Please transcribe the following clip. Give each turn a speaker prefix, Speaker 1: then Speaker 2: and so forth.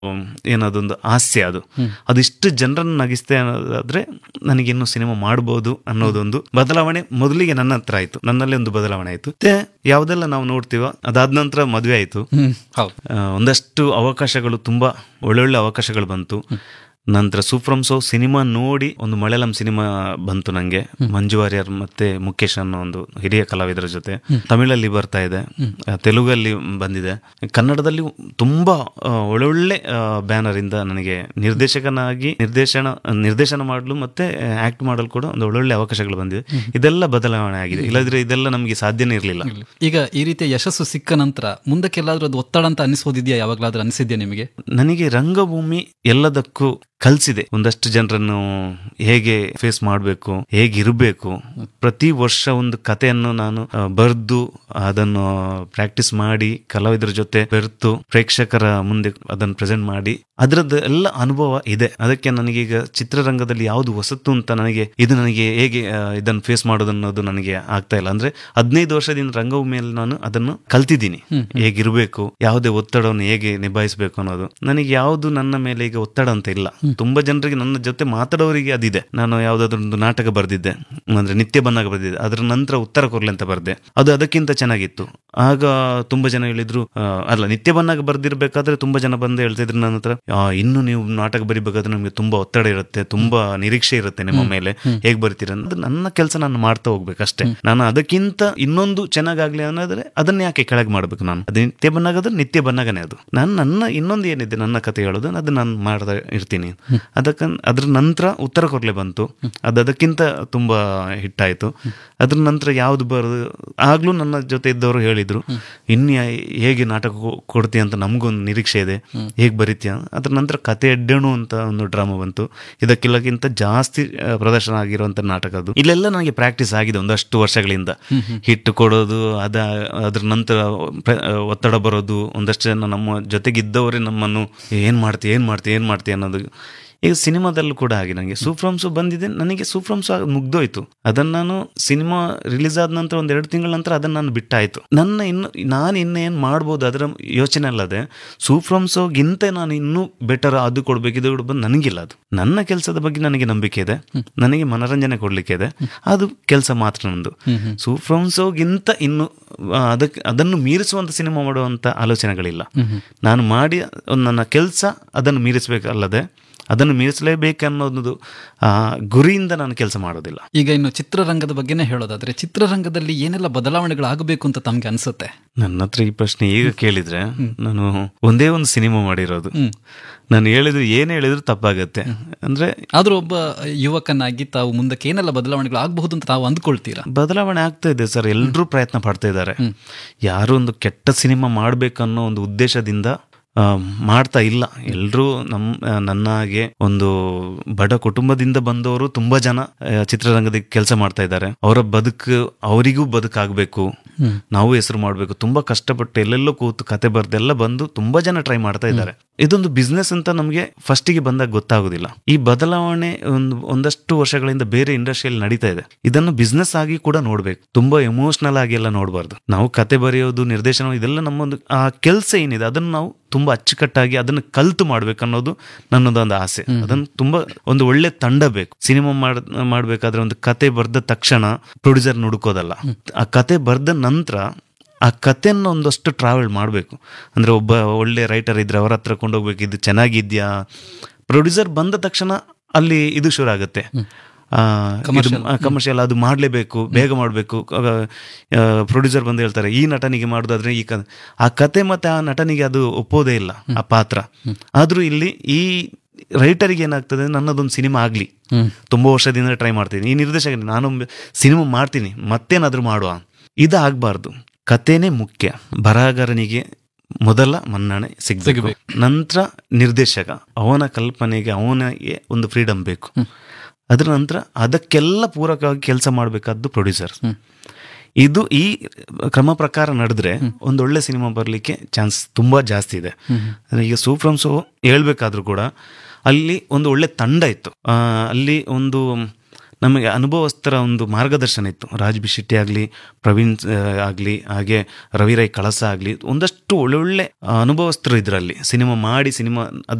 Speaker 1: ಹ್ಮ್, ಏನದೊಂದು ಹಾಸ್ಯ ಅದು ಅದಿಷ್ಟು ಜನರನ್ನು ನಗಿಸ್ತೆ ಅನ್ನೋದಾದ್ರೆ ನನಗೆ ಇನ್ನು ಸಿನಿಮಾ ಮಾಡ್ಬೋದು ಅನ್ನೋದೊಂದು ಬದಲಾವಣೆ ಮೊದಲಿಗೆ ನನ್ನ ಹತ್ರ ಆಯ್ತು ನನ್ನಲ್ಲಿ ಒಂದು ಬದಲಾವಣೆ ಆಯ್ತು ಮತ್ತೆ ಯಾವ್ದೆಲ್ಲ ನಾವು ನೋಡ್ತೀವೋ ಅದಾದ ನಂತರ ಮದುವೆ ಆಯ್ತು
Speaker 2: ಹ್ಮ್ ಹೌದು
Speaker 1: ಆ, ಒಂದಷ್ಟು ಅವಕಾಶಗಳು ತುಂಬಾ ಒಳ್ಳೊಳ್ಳೆ ಅವಕಾಶಗಳು ಬಂತು ನಂತರ ಸೂಫ್ರಮ್ ಸೋ ಸಿನಿಮಾ ನೋಡಿ ಒಂದು ಮಲಯಾಳಂ ಸಿನಿಮಾ ಬಂತು ನಂಗೆ ಮಂಜು ವಾರಿಯರ್ ಮತ್ತೆ ಮುಖೇಶ್ ಅನ್ನೋ ಒಂದು ಹಿರಿಯ ಕಲಾವಿದರ ಜೊತೆ ತಮಿಳಲ್ಲಿ ಬರ್ತಾ ಇದೆ ಆ, ತೆಲುಗಲ್ಲಿ ಬಂದಿದೆ ಕನ್ನಡದಲ್ಲಿ ತುಂಬಾ ಆ, ಒಳ್ಳೊಳ್ಳೆ ಬ್ಯಾನರ್ ಇಂದ ನನಗೆ ನಿರ್ದೇಶಕನಾಗಿ ನಿರ್ದೇಶನ ನಿರ್ದೇಶನ ಮಾಡಲು ಮತ್ತೆ ಆಕ್ಟ್ ಮಾಡಲು ಕೂಡ ಒಂದು ಒಳ್ಳೊಳ್ಳೆ ಅವಕಾಶಗಳು ಬಂದಿದೆ ಇದೆಲ್ಲ ಬದಲಾವಣೆ ಆಗಿದೆ ಇಲ್ಲದ್ರೆ ಇದೆಲ್ಲ ನಮಗೆ ಸಾಧ್ಯನೇ ಇರಲಿಲ್ಲ
Speaker 2: ಈಗ ಈ ರೀತಿಯ ಯಶಸ್ಸು ಸಿಕ್ಕ ನಂತರ ಮುಂದಕ್ಕೆಲ್ಲಾದ್ರೂ ಅದು ಒತ್ತಡ ಅಂತ ಅನಿಸೋದಿದೆಯಾ ಯಾವಾಗ್ಲಾದ್ರೂ ಅನಿಸಿದ್ಯಾ ನಿಮಗೆ
Speaker 1: ನನಗೆ ರಂಗಭೂಮಿ ಎಲ್ಲದಕ್ಕೂ ಕಲಿಸಿದೆ ಒಂದಷ್ಟು ಜನರನ್ನು ಹೇಗೆ ಫೇಸ್ ಮಾಡಬೇಕು ಹೇಗೆ ಇರಬೇಕು ಪ್ರತಿ ವರ್ಷ ಒಂದು ಕಥೆಯನ್ನು ನಾನು ಬರೆದು ಅದನ್ನು ಪ್ರಾಕ್ಟೀಸ್ ಮಾಡಿ ಕಲಾವಿದರ ಜೊತೆ ಬೆರೆತು ಪ್ರೇಕ್ಷಕರ ಮುಂದೆ ಅದನ್ನು ಪ್ರೆಸೆಂಟ್ ಮಾಡಿ ಅದರದ್ದು ಎಲ್ಲ ಅನುಭವ ಇದೆ ಅದಕ್ಕೆ ನನಗೀಗ ಚಿತ್ರರಂಗದಲ್ಲಿ ಯಾವುದು ಹೊಸತು ಅಂತ ನನಗೆ ಇದು ನನಗೆ ಹೇಗೆ ಆ, ಇದನ್ನು ಫೇಸ್ ಮಾಡೋದು ಅನ್ನೋದು ನನಗೆ ಆಗ್ತಾ ಇಲ್ಲ ಅಂದ್ರೆ ಹದಿನೈದು ವರ್ಷದಿಂದ ರಂಗಭೂಮಿಯಲ್ಲಿ ನಾನು ಅದನ್ನು ಕಲ್ತಿದ್ದೀನಿ ಹೇಗಿರಬೇಕು ಯಾವುದೇ ಒತ್ತಡವನ್ನು ಹೇಗೆ ನಿಭಾಯಿಸಬೇಕು ಅನ್ನೋದು ನನಗೆ ಯಾವುದು ನನ್ನ ಮೇಲೆ ಈಗ ಒತ್ತಡ ಅಂತ ಇಲ್ಲ ತುಂಬಾ ಜನರಿಗೆ ನನ್ನ ಜೊತೆ ಮಾತಾಡೋರಿಗೆ ಅದಿದೆ ನಾನು ಯಾವ್ದಾದ್ರು ಒಂದು ನಾಟಕ ಬರೆದಿದ್ದೆ ಅಂದ್ರೆ ನಿತ್ಯ ಬಂದಾಗ ಬರೆದಿದ್ದೆ ಅದ್ರ ನಂತರ ಉತ್ತರ ಕೊರ್ಲೆ ಅಂತ ಬರ್ದೆ ಅದು ಅದಕ್ಕಿಂತ ಚೆನ್ನಾಗಿತ್ತು ಆಗ ತುಂಬಾ ಜನ ಹೇಳಿದ್ರು ಆ, ಅಲ್ಲ ನಿತ್ಯ ಬಂದಾಗ ಬರ್ದಿರ್ಬೇಕಾದ್ರೆ ತುಂಬಾ ಜನ ಬಂದು ಹೇಳ್ತಿದ್ರು ನನ್ನ ಹತ್ರ "ಆ, ಇನ್ನು ನೀವು ನಾಟಕ ಬರಿಬೇಕಾದ್ರೆ ನಮಗೆ ತುಂಬಾ ಒತ್ತಡ ಇರುತ್ತೆ ತುಂಬಾ ನಿರೀಕ್ಷೆ ಇರುತ್ತೆ ನಿಮ್ಮ ಮೇಲೆ ಹೇಗ್ ಬರ್ತೀರ ಅದು ನನ್ನ ಕೆಲಸ ನಾನು ಮಾಡ್ತಾ ಹೋಗ್ಬೇಕಷ್ಟೇ ನಾನು ಅದಕ್ಕಿಂತ ಇನ್ನೊಂದು ಚೆನ್ನಾಗಾಗ್ಲಿ ಅನ್ನೋದ್ರೆ ಅದನ್ನ ಯಾಕೆ ಕೆಳಗೆ ಮಾಡ್ಬೇಕು ನಾನು ಅದು ನಿತ್ಯ ಬಂದಾಗದ್ರೆ ನಿತ್ಯ ಬಂದಾಗನೇ ಅದು ನಾನು ನನ್ನ ಇನ್ನೊಂದು ಏನಿದೆ ನನ್ನ ಕತೆ ಹೇಳೋದು ಅದು ನಾನು ಮಾಡ್ತಾ ಇರ್ತೀನಿ ಅದಕ್ಕ ಅದ್ರ ನಂತರ ಉತ್ತರ ಕೊರ್ಲೆ ಬಂತು ಅದು ಅದಕ್ಕಿಂತ ತುಂಬಾ ಹಿಟ್ಟಾಯ್ತು ಅದ್ರ ನಂತರ ಯಾವ್ದು ಬರೋದು ಆಗ್ಲೂ ನನ್ನ ಜೊತೆ ಇದ್ದವರು ಹೇಳಿದ್ರು ಇನ್ನು ಯಾ- ಹೇಗೆ ನಾಟಕ ಕೊ- ಕೊಡ್ತೀಯ ಅಂತ ನಮಗೊಂದು ನಿರೀಕ್ಷೆ ಇದೆ ಹೇಗೆ ಬರೀತೀಯ ಅದ್ರ ನಂತರ ಕತೆ ಎಡ್ಡಣು ಅಂತ ಒಂದು ಡ್ರಾಮಾ ಬಂತು ಇದಕ್ಕೆಲ್ಲಕ್ಕಿಂತ ಜಾಸ್ತಿ ಆ, ಪ್ರದರ್ಶನ ಆಗಿರುವಂತ ನಾಟಕ ಅದು ಇಲ್ಲೆಲ್ಲ ನನಗೆ ಪ್ರಾಕ್ಟೀಸ್ ಆಗಿದೆ ಒಂದಷ್ಟು ವರ್ಷಗಳಿಂದ ಹಿಟ್ಟು ಕೊಡೋದು ಅದ ಅದ್ರ ನಂತರ ಪ್ರ- ಒತ್ತಡ ಬರೋದು ಒಂದಷ್ಟು ಜನ ನಮ್ಮ ಜೊತೆಗಿದ್ದವರೇ ನಮ್ಮನ್ನು ಏನ್ ಮಾಡ್ತೀಯ ಏನ್ ಮಾಡ್ತೀಯ ಏನ್ ಮಾಡ್ತೀಯ ಅನ್ನೋದು ಈಗ ಸಿನಿಮಾದಲ್ಲೂ ಕೂಡ ಹಾಗೆ ನನಗೆ ಸೂಫ್ರಮ್ಸು ಬಂದಿದೆ ನನಗೆ ಸೂಫ್ರಮ್ಸ್ ಮುಗ್ದೋಯ್ತು ಅದನ್ನ ನಾನು ಸಿನಿಮಾ ರಿಲೀಸ್ ಆದ ನಂತರ ಒಂದ್ ಎರಡು ತಿಂಗಳ ನಂತರ ಅದನ್ನ ನಾನು ಬಿಟ್ಟಾಯ್ತು ನನ್ನ ಇನ್ನು ನಾನು ಇನ್ನೇನು ಮಾಡ್ಬೋದು ಅದರ ಯೋಚನೆ ಅಲ್ಲದೆ ಸೂಫ್ರಮ್ಸೋಗಿಂತ ನಾನು ಇನ್ನೂ ಬೆಟರ್ ಅದು ಕೊಡ್ಬೇಕು ಇದು ಕೊಡ್ಬೇಕು ನನಗಿಲ್ಲ ಅದು ನನ್ನ ಕೆಲಸದ ಬಗ್ಗೆ ನನಗೆ ನಂಬಿಕೆ ಇದೆ ನನಗೆ ಮನೋರಂಜನೆ ಕೊಡ್ಲಿಕ್ಕೆ ಇದೆ ಅದು ಕೆಲಸ ಮಾತ್ರ ನಂದು ಸೂಫ್ರಮ್ಸೋಗಿಂತ ಇನ್ನು ಆ, ಅದಕ್ಕೆ ಅದನ್ನು ಮೀರಿಸುವಂತ ಸಿನಿಮಾ ಮಾಡುವಂತ ಆಲೋಚನೆಗಳಿಲ್ಲ ನಾನು ಮಾಡಿ ಒಂದು ನನ್ನ ಕೆಲಸ ಅದನ್ನು ಮೀರಿಸಬೇಕಲ್ಲದೆ ಅದನ್ನು ಮೀರಿಸಲೇಬೇಕನ್ನೋದು ಆ ಗುರಿಯಿಂದ ನಾನು ಕೆಲಸ ಮಾಡೋದಿಲ್ಲ
Speaker 2: ಈಗ ಇನ್ನು ಚಿತ್ರರಂಗದ ಬಗ್ಗೆನೇ ಹೇಳೋದಾದ್ರೆ ಚಿತ್ರರಂಗದಲ್ಲಿ ಏನೆಲ್ಲ ಬದಲಾವಣೆಗಳಾಗಬೇಕು ಅಂತ ತಮ್ಗೆ ಅನ್ಸುತ್ತೆ
Speaker 1: ನನ್ನ ಹತ್ರ ಈ ಪ್ರಶ್ನೆ ಈಗ ಕೇಳಿದ್ರೆ ನಾನು ಒಂದೇ ಒಂದು ಸಿನಿಮಾ ಮಾಡಿರೋದು ನಾನು ಹೇಳಿದ್ರು ಏನ್ ಹೇಳಿದ್ರು ತಪ್ಪಾಗತ್ತೆ ಅಂದ್ರೆ
Speaker 2: ಆದ್ರೂ ಒಬ್ಬ ಯುವಕನಾಗಿ ತಾವು ಮುಂದಕ್ಕೆ ಏನೆಲ್ಲ ಬದಲಾವಣೆಗಳು ಆಗಬಹುದು ಅಂತ ತಾವು ಅಂದ್ಕೊಳ್ತೀರಾ
Speaker 1: ಬದಲಾವಣೆ ಆಗ್ತಾ ಇದೆ ಸರ್ ಎಲ್ಲರೂ ಪ್ರಯತ್ನ ಪಡ್ತಾ ಇದ್ದಾರೆ ಯಾರು ಒಂದು ಕೆಟ್ಟ ಸಿನಿಮಾ ಮಾಡ್ಬೇಕನ್ನೋ ಒಂದು ಉದ್ದೇಶದಿಂದ ಆ, ಮಾಡ್ತಾ ಇಲ್ಲ ಎಲ್ಲರೂ ನಮ್ ಆ, ನನ್ನ ಹಾಗೆ ಒಂದು ಬಡ ಕುಟುಂಬದಿಂದ ಬಂದವರು ತುಂಬಾ ಜನ ಆ, ಚಿತ್ರರಂಗದ ಕೆಲಸ ಮಾಡ್ತಾ ಇದ್ದಾರೆ ಅವರ ಬದುಕು ಅವರಿಗೂ ಬದುಕಾಗಬೇಕು ನಾವು ಹೆಸರು ಮಾಡಬೇಕು ತುಂಬಾ ಕಷ್ಟಪಟ್ಟು ಎಲ್ಲೆಲ್ಲೋ ಕೂತು ಕತೆ ಬರ್ದೆಲ್ಲ ಬಂದು ತುಂಬಾ ಜನ ಟ್ರೈ ಮಾಡ್ತಾ ಇದ್ದಾರೆ ಇದೊಂದು ಬಿಸ್ನೆಸ್ ಅಂತ ನಮಗೆ ಫಸ್ಟಿಗೆ ಬಂದಾಗ ಗೊತ್ತಾಗೋದಿಲ್ಲ ಈ ಬದಲಾವಣೆ ಒಂದು ಒಂದಷ್ಟು ವರ್ಷಗಳಿಂದ ಬೇರೆ ಇಂಡಸ್ಟ್ರಿಯಲ್ಲಿ ನಡೀತಾ ಇದೆ ಇದನ್ನು ಬಿಸ್ನೆಸ್ ಆಗಿ ಕೂಡ ನೋಡ್ಬೇಕು ತುಂಬಾ ಎಮೋಷನಲ್ ಆಗಿ ಎಲ್ಲ ನೋಡಬಾರ್ದು ನಾವು ಕತೆ ಬರೆಯೋದು ನಿರ್ದೇಶನ ಇದೆಲ್ಲ ನಮ್ಮೊಂದು ಆ ಕೆಲಸ ಏನಿದೆ ಅದನ್ನು ನಾವು ತುಂಬಾ ಅಚ್ಚುಕಟ್ಟಾಗಿ ಅದನ್ನು ಕಲ್ತು ಮಾಡ್ಬೇಕು ಅನ್ನೋದು ನನ್ನದೊಂದು ಆಸೆ ಅದನ್ನು ತುಂಬಾ ಒಂದು ಒಳ್ಳೆ ತಂಡ ಬೇಕು ಸಿನಿಮಾ ಮಾಡ್ ಮಾಡ್ಬೇಕಾದ್ರೆ ಒಂದು ಕತೆ ಬರ್ದ ತಕ್ಷಣ ಪ್ರೊಡ್ಯೂಸರ್ ನುಡುಕೋದಲ್ಲ ಆ ಕತೆ ಬರ್ದ ನಂತರ ಆ ಕತೆಯನ್ನು ಒಂದಷ್ಟು ಟ್ರಾವೆಲ್ ಮಾಡಬೇಕು ಅಂದ್ರೆ ಒಬ್ಬ ಒಳ್ಳೆ ರೈಟರ್ ಇದ್ರೆ ಅವರ ಹತ್ರ ಕೊಂಡೋಗ್ಬೇಕು ಇದು ಚೆನ್ನಾಗಿದ್ಯಾ ಪ್ರೊಡ್ಯೂಸರ್ ಬಂದ ತಕ್ಷಣ ಅಲ್ಲಿ ಇದು ಶುರು ಆಗುತ್ತೆ ಕಮರ್ಷಿಯಲ್ ಅದು ಮಾಡಲೇಬೇಕು ಬೇಗ ಮಾಡಬೇಕು ಪ್ರೊಡ್ಯೂಸರ್ ಬಂದು ಹೇಳ್ತಾರೆ ಈ ನಟನಿಗೆ ಮಾಡೋದಾದ್ರೆ ಈ ಕ ಆ ಕತೆ ಮತ್ತೆ ಆ ನಟನಿಗೆ ಅದು ಒಪ್ಪೋದೇ ಇಲ್ಲ ಆ ಪಾತ್ರ ಆದ್ರೂ ಇಲ್ಲಿ ಈ ರೈಟರಿಗೆ ಏನಾಗ್ತದೆ ನನ್ನದೊಂದು ಸಿನಿಮಾ ಆಗ್ಲಿ ತುಂಬಾ ವರ್ಷದಿಂದ ಟ್ರೈ ಮಾಡ್ತೀನಿ ಈ ನಿರ್ದೇಶಕ ನಾನೊಮ್ಮೆ ಸಿನಿಮಾ ಮಾಡ್ತೀನಿ ಮತ್ತೇನಾದ್ರೂ ಮಾಡುವ ಇದು ಆಗ್ಬಾರ್ದು ಕಥೆನೇ ಮುಖ್ಯ ಬರಹಗಾರನಿಗೆ ಮೊದಲ ಮನ್ನಣೆ ಸಿಗಬೇಕು ನಂತರ ನಿರ್ದೇಶಕ ಅವನ ಕಲ್ಪನೆಗೆ ಅವನಿಗೆ ಒಂದು ಫ್ರೀಡಮ್ ಬೇಕು ಅದರ ನಂತರ ಅದಕ್ಕೆಲ್ಲ ಪೂರಕವಾಗಿ ಕೆಲಸ ಮಾಡಬೇಕಾದ್ದು ಪ್ರೊಡ್ಯೂಸರ್ ಇದು ಈ ಕ್ರಮ ಪ್ರಕಾರ ನಡೆದ್ರೆ ಒಂದೊಳ್ಳೆ ಸಿನಿಮಾ ಬರಲಿಕ್ಕೆ ಚಾನ್ಸ್ ತುಂಬಾ ಜಾಸ್ತಿ ಇದೆ ಅಂದ್ರೆ ಈಗ ಸೂಫ್ರಮ್ ಸೋ ಹೇಳ್ಬೇಕಾದ್ರೂ ಕೂಡ ಅಲ್ಲಿ ಒಂದು ಒಳ್ಳೆ ತಂಡ ಇತ್ತು ಆ, ಅಲ್ಲಿ ಒಂದು ನಮಗೆ ಅನುಭವಸ್ಥರ ಒಂದು ಮಾರ್ಗದರ್ಶನ ಇತ್ತು ರಾಜ್ ಬಿ ಶೆಟ್ಟಿ ಆಗಲಿ ಪ್ರವೀಣ್ ಆ, ಆಗ್ಲಿ ಹಾಗೆ ರವಿರೈ ಕಳಸ ಆಗಲಿ ಒಂದಷ್ಟು ಒಳ್ಳೊಳ್ಳೆ ಆ, ಅನುಭವಸ್ಥರು ಇದರಲ್ಲಿ ಸಿನಿಮಾ ಮಾಡಿ ಸಿನಿಮಾ ಅದು